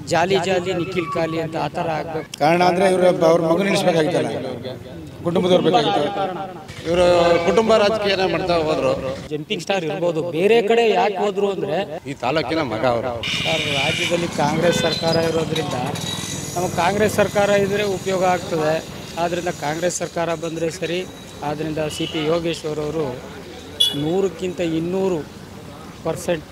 ಜಾಲಿ ಜಾಲಿ ನಿಖಿಲ್ ಖಾಲಿ ಅಂತ ಆ ಥರ ಆಗಬೇಕು ಕಾರಣ ಅಂದರೆ ಇವರು ಅವ್ರ ಮಗನ ನಿಲ್ಲಿಸ್ಬೇಕಾಗಿತ್ತಲ್ಲ ಕುಟುಂಬದವ್ರು ಬೇಕಾಗಿತ್ತು ಇವರು ಕುಟುಂಬ ರಾಜಕೀಯನ ಮಾಡ್ತಾ ಹೋದ್ರು ಜಂಪಿಂಗ್ ಸ್ಟಾರ್ ಇರ್ಬೋದು ಬೇರೆ ಕಡೆ ಯಾಕೆ ಹೋದ್ರು ಅಂದರೆ ಈ ತಾಲೂಕಿನ ಮಗ ಅವರು ಸರ್ ರಾಜ್ಯದಲ್ಲಿ ಕಾಂಗ್ರೆಸ್ ಸರ್ಕಾರ ಇರೋದ್ರಿಂದ ನಮಗೆ ಕಾಂಗ್ರೆಸ್ ಸರ್ಕಾರ ಇದ್ದರೆ ಉಪಯೋಗ ಆಗ್ತದೆ ಆದ್ದರಿಂದ ಕಾಂಗ್ರೆಸ್ ಸರ್ಕಾರ ಬಂದರೆ ಸರಿ ಆದ್ದರಿಂದ ಸಿ ಪಿ ಯೋಗೇಶ್ವರ್ ಅವರು ನೂರಕ್ಕಿಂತ ಇನ್ನೂರು ಪರ್ಸೆಂಟ್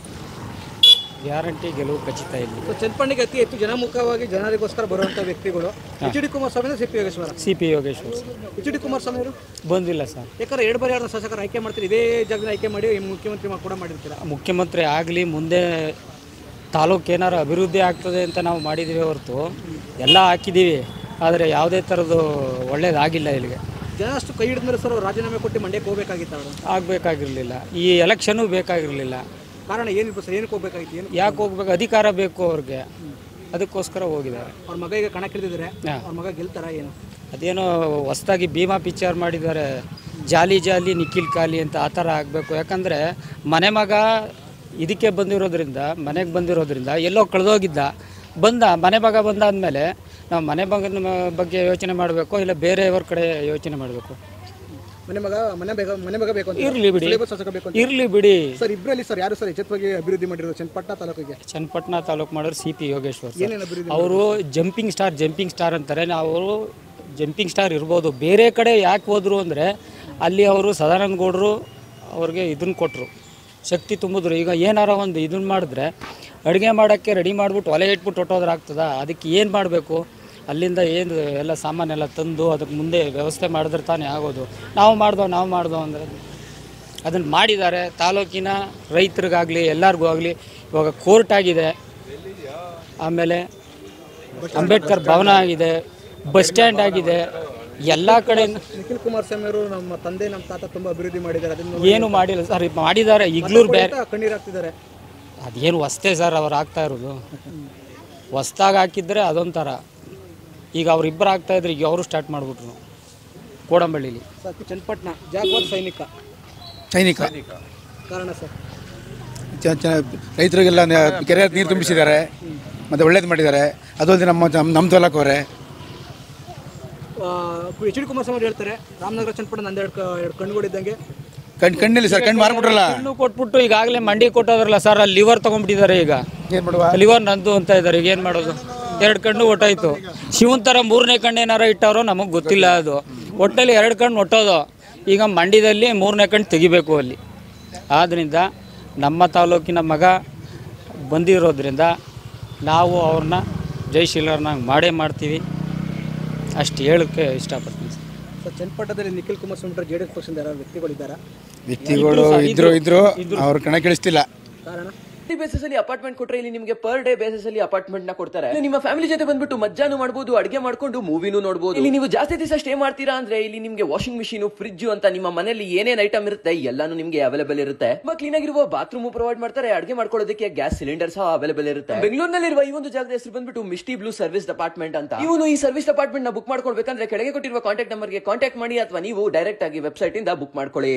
ಗ್ಯಾರಂಟಿ ಗೆಲುವು ಖಚಿತ ಇಲ್ಲಿ ಸೊ ಚನ್ನಪಣ್ಣಿಗೆ ಅತಿ ಹೆಚ್ಚು ಜನಮುಖವಾಗಿ ಜನರಿಗೋಸ್ಕರ ಬರುವಂಥ ವ್ಯಕ್ತಿಗಳು H D Kumaraswamy C P Yogeshwara C P Yogeshwar H D Kumaraswamy ಅವರು ಬಂದಿಲ್ಲ ಸರ್ ಯಾಕಂದ್ರೆ ಎರಡು ಬಾರಿ ಅವ್ರನ್ನ ಶಾಸಕರು ಆಯ್ಕೆ ಮಾಡ್ತಾರೆ ಇದೇ ಜಾಗದಲ್ಲಿ ಆಯ್ಕೆ ಮಾಡಿ ಮುಖ್ಯಮಂತ್ರಿ ಮಾ- ಕೂಡ ಮಾಡಿರ್ತೀರ ಮುಖ್ಯಮಂತ್ರಿ ಆಗಲಿ ಮುಂದೆ ತಾಲೂಕು ಏನಾರು ಅಭಿವೃದ್ಧಿ ಆಗ್ತದೆ ಅಂತ ನಾವು ಮಾಡಿದ್ದೀವಿ ಹೊರತು ಎಲ್ಲ ಹಾಕಿದ್ದೀವಿ ಆದರೆ ಯಾವುದೇ ಥರದ್ದು ಒಳ್ಳೇದಾಗಿಲ್ಲ ಇಲ್ಲಿಗೆ ಜನ ಅಷ್ಟು ಕೈ ಹಿಡಿದ ಮೇಲೆ ಸರ್ ಅವ್ರು ರಾಜೀನಾಮೆ ಕೊಟ್ಟು ಮಂಡ್ಯಕ್ಕೆ ಹೋಗ್ಬೇಕಾಗಿತ್ತು ಅವರು ಆಗಬೇಕಾಗಿರಲಿಲ್ಲ ಈ ಎಲೆಕ್ಷನ್ನು ಬೇಕಾಗಿರಲಿಲ್ಲ ಕಾರಣ ಏನಿಲ್ಲ ಸರ್ ಏನಕ್ಕೆ ಹೋಗ್ಬೇಕಾಗಿತ್ತು ಏನು ಯಾಕೆ ಹೋಗ್ಬೇಕು ಅಧಿಕಾರ ಬೇಕು ಅವ್ರಿಗೆ ಅದಕ್ಕೋಸ್ಕರ ಹೋಗಿದ್ದಾರೆ ಅವ್ರ ಮಗ ಈಗ ಕಣಕ್ಕಿಳಿದಿದ್ದಾರೆ ಹಾ. ಅವ್ರ ಮಗ ಗೆಲ್ತಾರ ಏನು ಅದೇನೋ ಹೊಸ್ದಾಗಿ ಭೀಮಾ ಪಿಕ್ಚರ್ ಮಾಡಿದ್ದಾರೆ ಜಾಲಿ ಜಾಲಿ ನಿಖಿಲ್ ಖಾಲಿ ಅಂತ ಆ ಥರ ಆಗಬೇಕು ಯಾಕಂದರೆ ಮನೆ ಮಗ ಇದಕ್ಕೆ ಬಂದಿರೋದ್ರಿಂದ ಮನೆಗೆ ಬಂದಿರೋದ್ರಿಂದ ಎಲ್ಲೋ ಕಳೆದೋಗಿದ್ದ ಬಂದ ಮನೆ ಮಗ ಬಂದಾದಮೇಲೆ ನಾವು ಮನೆ ಮಗನ ಬಗ್ಗೆ ಯೋಚನೆ ಮಾಡಬೇಕು ಇಲ್ಲ ಬೇರೆಯವ್ರ ಕಡೆ ಯೋಚನೆ ಮಾಡಬೇಕು ಮನೆ ಮಗ ಮನೆ ಬೇಗ ಮನೆ ಮಗ ಬೇಕು ಅಂತ ಇರಲಿ ಬಿಡಿ ಸುಲಭ ಶಾಸಕ ಬೇಕು ಅಂತ ಇರಲಿ ಬಿಡಿ ಸರ್ ಇಬ್ಬರಲ್ಲಿ ಸರ್ ಯಾರು ಸರ್ ಎಚ್ಚೆತ್ತವಾಗಿ ಅಭಿವೃದ್ಧಿ ಮಾಡಿರೋದು ಚನ್ನಪಟ್ಟಣ ತಾಲೂಕಿಗೆ ಚನ್ನಪಟ್ಟಣ ತಾಲೂಕು ಮಾಡೋರು ಸಿ ಪಿ ಯೋಗೇಶ್ವರ್ ಸರ್. ಏನೇನು ಅಭಿವೃದ್ಧಿ ಅವರು ಜಂಪಿಂಗ್ ಸ್ಟಾರ್ ಜಂಪಿಂಗ್ ಸ್ಟಾರ್ ಅಂತಾರೆ ಅವರು ಜಂಪಿಂಗ್ ಸ್ಟಾರ್ ಇರ್ಬೋದು ಬೇರೆ ಕಡೆ ಯಾಕೆ ಹೋದ್ರು ಅಂದರೆ ಅಲ್ಲಿ ಅವರು ಸದಾನಂದ ಗೌಡರು ಅವ್ರಿಗೆ ಇದನ್ನು ಕೊಟ್ಟರು ಶಕ್ತಿ ತುಂಬಿದ್ರು ಈಗ ಏನಾರ ಒಂದು ಇದನ್ನು ಮಾಡಿದ್ರೆ ಅಡುಗೆ ಮಾಡೋಕ್ಕೆ ರೆಡಿ ಮಾಡಿಬಿಟ್ಟು ಒಲೆ ಇಟ್ಬಿಟ್ಟು ಹೊಟ್ಟೋದ್ರೆ ಆಗ್ತದ ಅದಕ್ಕೆ ಏನು ಮಾಡಬೇಕು ಅಲ್ಲಿಂದ ಏನು ಎಲ್ಲ ಸಾಮಾನೆಲ್ಲ ತಂದು ಅದಕ್ಕೆ ಮುಂದೆ ವ್ಯವಸ್ಥೆ ಮಾಡಿದ್ರೆ ತಾನೇ ಆಗೋದು ನಾವು ಮಾಡ್ದೋ ನಾವು ಮಾಡ್ದೋ ಅಂದರೆ ಅದನ್ನು ಮಾಡಿದ್ದಾರೆ ತಾಲೂಕಿನ ರೈತರಿಗಾಗಲಿ ಎಲ್ಲರಿಗೂ ಆಗಲಿ ಇವಾಗ ಕೋರ್ಟ್ ಆಗಿದೆ ಆಮೇಲೆ ಅಂಬೇಡ್ಕರ್ ಭವನ ಆಗಿದೆ ಬಸ್ ಸ್ಟ್ಯಾಂಡ್ ಆಗಿದೆ ಎಲ್ಲ ಕಡೆ ನಿಖಿಲ್ ಕುಮಾರಸ್ವಾಮಿ ಅವರು ನಮ್ಮ ತಂದೆ ನಮ್ಮ ತಾತ ತುಂಬಾ ಅಭಿವೃದ್ಧಿ ಮಾಡಿದ್ದಾರೆ ಅದನ್ನು ಏನು ಮಾಡಿಲ್ಲ ಸರ್ ಮಾಡಿದ್ದಾರೆ ಇಗ್ಲೂರು ಬೇರೆ ಕಣ್ಣೀರು ಹಾಕ್ತಿದ್ದಾರೆ ಅದೇನು ಹೊಸ್ತೆ ಸರ್ ಅವ್ರು ಆಗ್ತಾ ಇರೋದು ಹೊಸ್ದಾಗಿ ಹಾಕಿದ್ರೆ ಅದೊಂಥರ ಈಗ ಅವ್ರಿಬ್ಬರು ಆಗ್ತಾ ಇದ್ರೆ ಈಗ ಅವರು ಸ್ಟಾರ್ಟ್ ಮಾಡಿಬಿಟ್ರು ಕೋಡಂಬಳ್ಳಿಲಿ ಸರ್ ಚನ್ನಪಟ್ಟಣ ಜಾಗ್ವಾರ್ ಸೈನಿಕ ಸೈನಿಕ ಕಾರಣ ಸರ್ ಚ- ಚ- ರೈತರಿಗೆಲ್ಲ ನ- ಕೆರೆ ನೀರು ತುಂಬಿಸಿದ್ದಾರೆ ಮತ್ತು ಒಳ್ಳೇದು ಮಾಡಿದ್ದಾರೆ ಅದಲ್ಲದೆ ನಮ್ಮ ನಮ್ಮ- ನಮ್ಮ ತಾಲೂಕವ್ರೆ ಎಚ್ ಡಿ ಕುಮಾರಸ್ವಾಮಿ ಅವ್ರು ಹೇಳ್ತಾರೆ ರಾಮನಗರ ಚನ್ನಪಟ್ಟಣ ನಂದು ಎರಡು ಎರಡು ಕಣ್ಣುಗಳಿದ್ದಂಗೆ ಕಣ್ ಕಣ್ಣಿಲ್ಲ ಸರ್ ಕಣ್ಣು ಮಾರ್ಬಿಟ್ರಲ್ಲ ಕಣ್ಣು ಕೊಟ್ಬಿಟ್ಟು ಈಗಾಗಲೇ ಮಂಡಿ ಕೊಟ್ಟೋದ್ರಲ್ಲ ಸರ್ ಅಲ್ಲಿ ಲಿವರ್ ತೊಗೊಂಡ್ಬಿಟ್ಟಿದ್ದಾರೆ ಈಗ ಏನು ಮಾಡುವ ಲಿವರ್ ನಂದು ಅಂತ ಇದ್ದಾರೆ ಈಗ ಏನು ಮಾಡೋದು ಎರಡು ಕಣ್ಣು ಒಟ್ಟಾಯ್ತು ಶಿವನ್ ಥರ ಮೂರನೇ ಕಣ್ಣು ಏನಾರ ಇಟ್ಟವ್ರೋ ನಮಗೆ ಗೊತ್ತಿಲ್ಲ ಅದು ಒಟ್ಟಲ್ಲಿ ಎರಡು ಕಣ್ಣು ಒಟ್ಟೋದು ಈಗ ಮಂಡ್ಯದಲ್ಲಿ ಮೂರನೇ ಕಣ್ಣು ತೆಗಿಬೇಕು ಅಲ್ಲಿ ಆದ್ದರಿಂದ ನಮ್ಮ ತಾಲೂಕಿನ ಮಗ ಬಂದಿರೋದ್ರಿಂದ ನಾವು ಅವ್ರನ್ನ ಜೈಶೀಲರ್ನಾಗ ಮಾಡೇ ಮಾಡ್ತೀವಿ ಅಷ್ಟು ಹೇಳೋಕ್ಕೆ ಇಷ್ಟಪಡ್ತೀನಿ ಸರ್ ಸರ್ ಚನ್ನಪಟ್ಟಣದಲ್ಲಿ Nikhil Kumaraswamy J D S ಪಕ್ಷದಿಂದ ಯಾರು ವ್ಯಕ್ತಿಗಳಿದ್ದಾರೆ ವ್ಯಕ್ತಿಗಳು ಇದ್ರು ಇದ್ರು ಅವ್ರು ಕಣ ಕೇಳಿಸ್ತಿಲ್ಲ ಕಾರಣ ಬೇಸಿಸ್ ಅಲ್ಲಿ ಅಪಾರ್ಟ್ಮೆಂಟ್ ಕೊಟ್ರೆ ಇಲ್ಲಿ ನಿಮಗೆ ಪರ್ ಡೇ ಬೇಸಿಸ್ ಅಲ್ಲಿ ಅಪಾರ್ಟ್ಮೆಂಟ್ ನ ಕೊಡ್ತಾರೆ ಇಲ್ಲಿ ನಿಮ್ಮ ಫ್ಯಾಮಿಲಿ ಜೊತೆ ಬಂದ್ಬಿಟ್ಟು ಮಜ್ಜಾನು ಮಾಡಬಹುದು ಅಡಿಗೆ ಮಾಡ್ಕೊಂಡು ಮೂವಿನೂ ನೋಡಬಹುದು ಇಲ್ಲಿ ನೀವು ಜಾಸ್ತಿ ದಿವಸ ಸ್ಟೇ ಮಾಡ್ತೀರಾ ಅಂದ್ರೆ ಇಲ್ಲಿ ನಿಮಗೆ ವಾಷಿಂಗ್ ಮಿಷಿನ್ ಫ್ರಿಜ್ ಅಂತ ನಿಮ್ಮ ಮನೆಯಲ್ಲಿ ಏನೇನ್ ಐಟಮ್ ಇರುತ್ತೆ ಎಲ್ಲಾನು ನಿಮಗೆ ಅವೈಲೇಬಲ್ ಇರುತ್ತೆ ತುಂಬಾ ಕ್ಲೀನ್ ಆಗಿರುವ ಬಾತ್ರೂಮ್ ಪ್ರೊವೈಡ್ ಮಾಡ್ತಾರೆ ಅಡಿಗೆ ಮಾಡ್ಕೊಳ್ಳೋದಕ್ಕೆ ಗ್ಯಾಸ್ ಸಿಲಿಂಡರ್ ಸಹ ಅವೈಲೇಬಲ್ ಇರುತ್ತೆ ಬೆಂಗಳೂರಿನಲ್ಲಿರುವ ಈ ಒಂದು ಜಾಗದ ಹೆಸರು ಬಂದ್ಬಿಟ್ಟು ಮಿಸ್ಟಿ ಬ್ಲೂ ಸರ್ವಿಸ್ ಡಿಪಾರ್ಟ್ಮೆಂಟ್ ಅಂತ ಇವನು ಈ ಸರ್ವಿಸ್ ಡಿಪಾರ್ಟ್ಮೆಂಟ್ ನ ಬುಕ್ ಮಾಡ್ಕೊಳ್ಬೇಕಂದ್ರೆ ಕೆಳಗೆ ಕೊಟ್ಟಿರುವ ಕಾಂಟ್ಯಾಕ್ಟ್ ನಂಬರ್ಗೆ ಕಾಂಟ್ಯಾಕ್ಟ್ ಮಾಡಿ ಅಥವಾ ನೀವು ಡೈರೆಕ್ಟ್ ಆಗಿ ವೆಬ್ಸೈಟ್ ಇಂದ ಬುಕ್ ಮಾಡ್ಕೊಳ್ಳಿ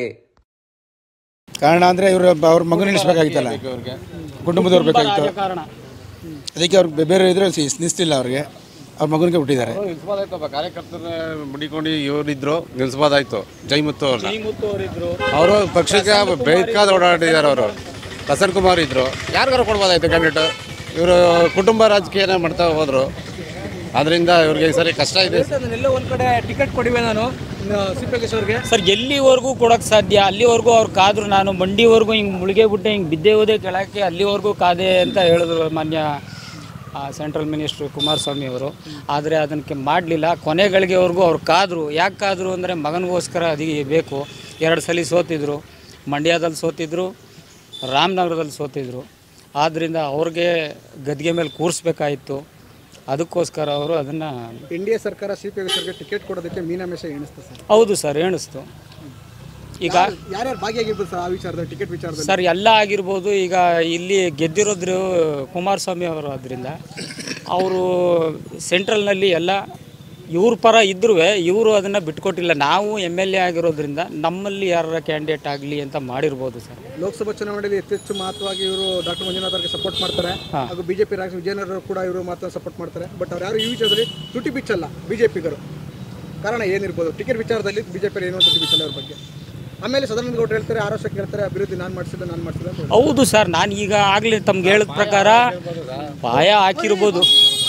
ಕಾರಣ ಅಂದರೆ ಇವರು ಅವ್ರ ಮಗನ ನಿಲ್ಲಿಸ್ಬೇಕಾಗಿತ್ತಲ್ಲ ಕುಟುಂಬದವ್ರು ಬೇಕಾಗಿತ್ತು ಕಾರಣ ಅದಕ್ಕೆ ಅವ್ರಿಗೆ ಬೇರೆ ಇದ್ರೆ ನಿಲ್ಲಿಸ್ತಿಲ್ಲ ಅವ್ರಿಗೆ ಅವ್ರ ಮಗನಿಗೆ ಬಿಟ್ಟಿದ್ದಾರೆ ನಿಲ್ಸ್ಬೋದಾಯ್ತಪ್ಪ ಕಾರ್ಯಕರ್ತರ ಮುಡಿಕೊಂಡು ಇವರಿದ್ರು ನಿಲ್ಸ್ಬೋದಾಯ್ತು ಜೈಮುತ್ತು ಅವ್ರನ್ನ ಮುತ್ತು ಅವರಿದ್ರು ಅವರು ಪಕ್ಷಕ್ಕೆ ಬೇಕಾದ ಓಡಾಡಿದ್ದಾರೆ ಅವರು ಬಸನ್ ಕುಮಾರ್ ಇದ್ರು ಯಾರಿಗಾರು ಕೊಡ್ಬೋದಾಯ್ತು ಕ್ಯಾಂಡಿಡೇಟ್ ಇವರು ಕುಟುಂಬ ರಾಜಕೀಯನ ಮಾಡ್ತಾ ಹೋದ್ರು ಅದರಿಂದ ಇವ್ರಿಗೆ ಈ ಸರಿ ಕಷ್ಟ ಇದೆ ನಾನೆಲ್ಲ ಒಂದ್ ಕಡೆ ಟಿಕೆಟ್ ಕೊಡಿವೆ ನಾನು ಸಿ ಪಿ ಅವ್ರಿಗೆ ಸರ್ ಎಲ್ಲಿವರೆಗೂ ಕೊಡೋಕ್ಕೆ ಸಾಧ್ಯ ಅಲ್ಲಿವರೆಗೂ ಅವ್ರು ಕಾದ್ರು ನಾನು ಮಂಡಿವರೆಗೂ ಹಿಂಗೆ ಮುಳುಗೆ ಬಿಟ್ಟೆ ಹಿಂಗೆ ಬಿದ್ದೆ ಹೋದೆ ಕೆಳಕ್ಕೆ ಅಲ್ಲಿವರೆಗೂ ಕಾದೆ ಅಂತ ಹೇಳಿದ್ರು ಮಾನ್ಯ ಸೆಂಟ್ರಲ್ ಮಿನಿಸ್ಟ್ರು ಕುಮಾರಸ್ವಾಮಿ ಅವರು ಆದರೆ ಅದಕ್ಕೆ ಮಾಡಲಿಲ್ಲ ಕೊನೆಗಳಿಗೆವರೆಗೂ ಅವ್ರು ಕಾದರು ಯಾಕೆ ಕಾದರು ಅಂದರೆ ಮಗನಿಗೋಸ್ಕರ ಅದಿ ಬೇಕು ಎರಡು ಸಲ ಸೋತಿದ್ರು ಮಂಡ್ಯದಲ್ಲಿ ಸೋತಿದ್ರು ರಾಮನಗರದಲ್ಲಿ ಸೋತಿದ್ರು ಆದ್ದರಿಂದ ಅವ್ರಿಗೆ ಗದ್ಗೆ ಮೇಲೆ ಕೂರಿಸ್ಬೇಕಾಯಿತು ಅದಕ್ಕೋಸ್ಕರ ಅವರು ಅದನ್ನು ಎನ್ ಡಿ ಎ ಸರ್ಕಾರ ಸಿ ಪಿ ಅವ್ರಿಗೆ ಟಿಕೆಟ್ ಕೊಡೋದಕ್ಕೆ ಮೀನಾಮೇಷ ಎಣಿಸ್ತಾ ಸರ್ ಹೌದು ಸರ್ ಎಣಿಸ್ತು ಈಗ ಯಾರ್ಯಾರು ಭಾಗಿಯಾಗಿರ್ಬೋದು ಸರ್ ಆ ವಿಚಾರದಲ್ಲಿ ಟಿಕೆಟ್ ವಿಚಾರದಲ್ಲಿ ಸರ್ ಎಲ್ಲ ಆಗಿರ್ಬೋದು ಈಗ ಇಲ್ಲಿ ಗೆದ್ದಿರೋದ್ರು ಕುಮಾರಸ್ವಾಮಿ ಅವರು ಅದರಿಂದ ಅವರು ಸೆಂಟ್ರಲ್ನಲ್ಲಿ ಎಲ್ಲ ಇವ್ರ ಪರ ಇದ್ರೂ ಇವರು ಅದನ್ನು ಬಿಟ್ಕೊಟ್ಟಿಲ್ಲ ನಾವು ಎಮ್ ಎಲ್ ಎ ಆಗಿರೋದ್ರಿಂದ ನಮ್ಮಲ್ಲಿ ಯಾರ ಕ್ಯಾಂಡಿಡೇಟ್ ಆಗಲಿ ಅಂತ ಮಾಡಿರ್ಬೋದು ಸರ್ ಲೋಕಸಭಾ ಚುನಾವಣೆಯಲ್ಲಿ ಹೆಚ್ಚೆಚ್ಚು ಮಹತ್ವವಾಗಿ ಇವರು ಡಾಕ್ಟರ್ ಮಂಜುನಾಥ್ ಅವರಿಗೆ ಸಪೋರ್ಟ್ ಮಾಡ್ತಾರೆ ಹಾಗೂ ಬಿಜೆಪಿ ರಾಜ್ಯ ವಿಜಯನಗರ ಕೂಡ ಇವರು ಮಾತ್ರ ಸಪೋರ್ಟ್ ಮಾಡ್ತಾರೆ ಬಟ್ ಅವ್ರು ಯಾರು ಈ ವಿಚಾರದಲ್ಲಿ ತುಟಿ ಬಿಚ್ಚಲ್ಲ ಬಿಜೆಪಿಗರು ಕಾರಣ ಏನಿರ್ಬೋದು ಟಿಕೆಟ್ ವಿಚಾರದಲ್ಲಿ ಬಿಜೆಪಿ ಏನೋ ತುಟಿ ಬಿಚ್ಚಲ್ಲ ಅವ್ರ ಬಗ್ಗೆ ಆಮೇಲೆ ಸದಾನಂದ ಗೌಡ್ರು ಹೇಳ್ತಾರೆ ಆರು ವರ್ಷಕ್ಕೆ ಹೇಳ್ತಾರೆ ಅಭಿವೃದ್ಧಿ ನಾನು ಮಾಡಿಸಿಲ್ಲ ನಾನು ಮಾಡಿಸಿಲ್ಲ ಅಂತ ಹೌದು ಸರ್ ನಾನು ಈಗ ಆಗಲೇ ತಮ್ಗೆ ಹೇಳಿದ ಪ್ರಕಾರ ಪಾಯ ಹಾಕಿರ್ಬೋದು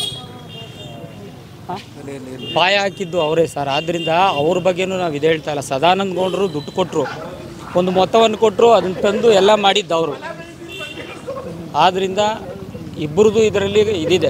ಹಾ? ಪಾಯ ಹಾಕಿದ್ದು ಅವರೇ ಸರ್ ಆದ್ದರಿಂದ ಅವ್ರ ಬಗ್ಗೆನೂ ನಾವು ಇದು ಹೇಳ್ತಾ ಇಲ್ಲ ಸದಾನಂದ ಗೌಡರು ದುಡ್ಡು ಕೊಟ್ಟರು ಒಂದು ಮೊತ್ತವನ್ನು ಕೊಟ್ಟರು ಅದನ್ನು ತಂದು ಎಲ್ಲ ಮಾಡಿದ್ದು ಅವರು ಆದ್ದರಿಂದ ಇಬ್ಬರದು ಇದರಲ್ಲಿ ಇದಿದೆ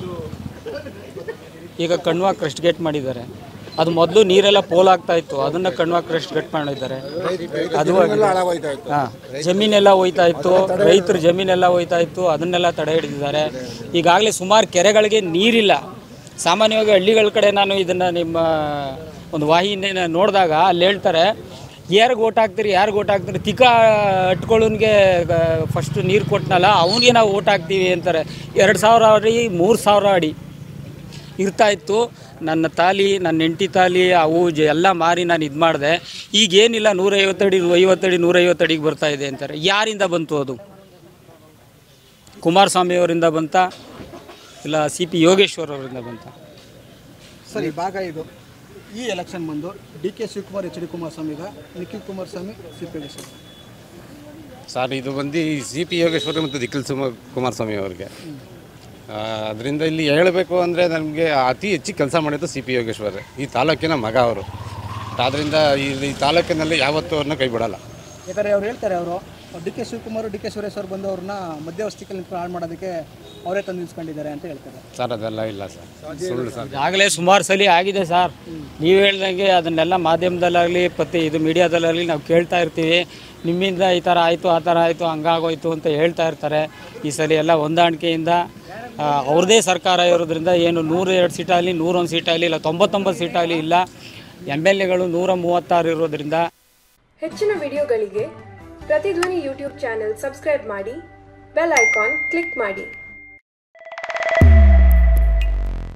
ಈಗ ಕಣ್ವಾ ಕ್ರಸ್ಟ್ ಗೇಟ್ ಮಾಡಿದ್ದಾರೆ ಅದು ಮೊದಲು ನೀರೆಲ್ಲ ಪೋಲ್ ಆಗ್ತಾ ಇತ್ತು ಅದನ್ನ ಕಣ್ವಾ ಕ್ರಸ್ಟ್ ಗೇಟ್ ಮಾಡಿದ್ದಾರೆ ಅದು ಹಾಂ ಜಮೀನೆಲ್ಲ ಹೋಯ್ತಾ ಇತ್ತು ರೈತರ ಜಮೀನೆಲ್ಲ ಹೋಯ್ತಾ ಇತ್ತು ಅದನ್ನೆಲ್ಲ ತಡೆ ಹಿಡಿದಿದ್ದಾರೆ ಈಗಾಗಲೇ ಸುಮಾರು ಕೆರೆಗಳಿಗೆ ನೀರಿಲ್ಲ ಸಾಮಾನ್ಯವಾಗಿ ಹಳ್ಳಿಗಳ ಕಡೆ ನಾನು ಇದನ್ನು ನಿಮ್ಮ ಒಂದು ವಾಹಿನಿನ ನೋಡಿದಾಗ ಅಲ್ಲಿ ಹೇಳ್ತಾರೆ ಯಾರಿಗೆ ಓಟ್ ಹಾಕ್ತೀರಿ ಯಾರಿಗೆ ಓಟ್ ಹಾಕ್ತೀರಿ ತಿಕ್ಕ ಅಟ್ಕೊಳ್ಳೋನ್ಗೆ ಫಸ್ಟ್ ನೀರು ಕೊಟ್ಟನಲ್ಲ ಅವನಿಗೆ ನಾವು ಓಟ್ ಹಾಕ್ತೀವಿ ಅಂತಾರೆ ಎರಡು ಸಾವಿರ ಅಡಿ ಮೂರು ಸಾವಿರ ಅಡಿ ಇರ್ತಾ ಇತ್ತು ನನ್ನ ತಾಲಿ ನನ್ನ ಹೆಂಡತಿ ತಾಲಿ ಅವು ಜ ಎಲ್ಲ ಮಾರಿ ನಾನು ಇದು ಮಾಡಿದೆ ಈಗೇನಿಲ್ಲ ನೂರೈವತ್ತಡಿ ಐವತ್ತಡಿ ನೂರೈವತ್ತಡಿಗೆ ಬರ್ತಾ ಇದೆ ಅಂತಾರೆ ಯಾರಿಂದ ಬಂತು ಅದು ಕುಮಾರಸ್ವಾಮಿ ಅವರಿಂದ ಬಂತ ಇಲ್ಲ ಸಿ ಪಿ ಯೋಗೇಶ್ವರ್ ಅವರಿಂದ ಬಂತ ಸರಿ ಭಾಗ ಇದು ಈ ಎಲೆಕ್ಷನ್ ಬಂದು D K Shivakumar H D ಕುಮಾರಸ್ವಾಮಿಗ Nikhil Kumaraswamy C P Yogeshwara sir ಇದು ಬಂದು ಸಿ ಪಿ ಯೋಗೇಶ್ವರ ಮತ್ತು ನಿಖಿಲ್ ಸುಮ ಕುಮಾರಸ್ವಾಮಿ ಅವ್ರಿಗೆ ಅದರಿಂದ ಇಲ್ಲಿ ಹೇಳಬೇಕು ಅಂದರೆ ನಮಗೆ ಅತಿ ಹೆಚ್ಚು ಕೆಲಸ ಮಾಡಿದ್ದು ಸಿ ಪಿ ಯೋಗೇಶ್ವರ ಈ ತಾಲೂಕಿನ ಮಗ ಅವರು ಆದ್ದರಿಂದ ಈ ಈ ತಾಲೂಕಿನಲ್ಲಿ ಯಾವತ್ತೂ ಅವ್ರನ್ನ ಕೈ ಬಿಡಲ್ಲ ಯಾಕಂದರೆ ಅವ್ರು ಹೇಳ್ತಾರೆ ಅವರು D K Shivakumar D K Suresh ಅವ್ರು ಬಂದು ಅವ್ರನ್ನ ಮಧ್ಯವಸ್ಥಿಕೆ ನಿಂತ್ಕೊಂಡು ಹಾಳು ಮಾಡೋದಕ್ಕೆ ಅವರೇ ತಂದು ನಿಲ್ಸ್ಕೊಂಡಿದ್ದಾರೆ ಅಂತ ಹೇಳ್ತಾರೆ ಸರ್ ಅದೆಲ್ಲ ಇಲ್ಲ ಸರ್ ಸುಳ್ಳು ಸರ್ ಆಗಲೇ ಸುಮಾರು ಸಲ ಆಗಿದೆ ಸರ್ ನೀವು ಹೇಳ್ದಂಗೆ ಅದನ್ನೆಲ್ಲ ಮಾಧ್ಯಮದಲ್ಲಾಗಲಿ ಮತ್ತು ಇದು ಮೀಡಿಯಾದಲ್ಲಾಗಲಿ ನಾವು ಕೇಳ್ತಾ ಇರ್ತೀವಿ ನಿಮ್ಮಿಂದ ಈ ಥರ ಆಯಿತು ಆ ಥರ ಆಯಿತು ಹಂಗಾಗೋಯ್ತು ಅಂತ ಹೇಳ್ತಾ ಇರ್ತಾರೆ ಈ ಸಲ ಎಲ್ಲ ಹೊಂದಾಣಿಕೆಯಿಂದ ಆ, ಅವ್ರದ್ದೇ ಸರ್ಕಾರ ಇರೋದ್ರಿಂದ ಏನು ನೂರ ಎರಡು ಸೀಟಾಗಲಿ ನೂರೊಂದು ಸೀಟಾಗಲಿ ಇಲ್ಲ ತೊಂಬತ್ತೊಂಬತ್ತು ಸೀಟಾಗಲಿ ಇಲ್ಲ ಎಮ್ ಎಲ್ ಎಗಳು ನೂರ ಮೂವತ್ತಾರು ಇರೋದ್ರಿಂದ ಹೆಚ್ಚಿನ ವಿಡಿಯೋಗಳಿಗೆ ಪ್ರತಿಧ್ವನಿ ಯೂಟ್ಯೂಬ್ ಚಾನೆಲ್ ಸಬ್ಸ್ಕ್ರೈಬ್ ಮಾಡಿ ಬೆಲ್ ಐಕಾನ್ ಕ್ಲಿಕ್ ಮಾಡಿ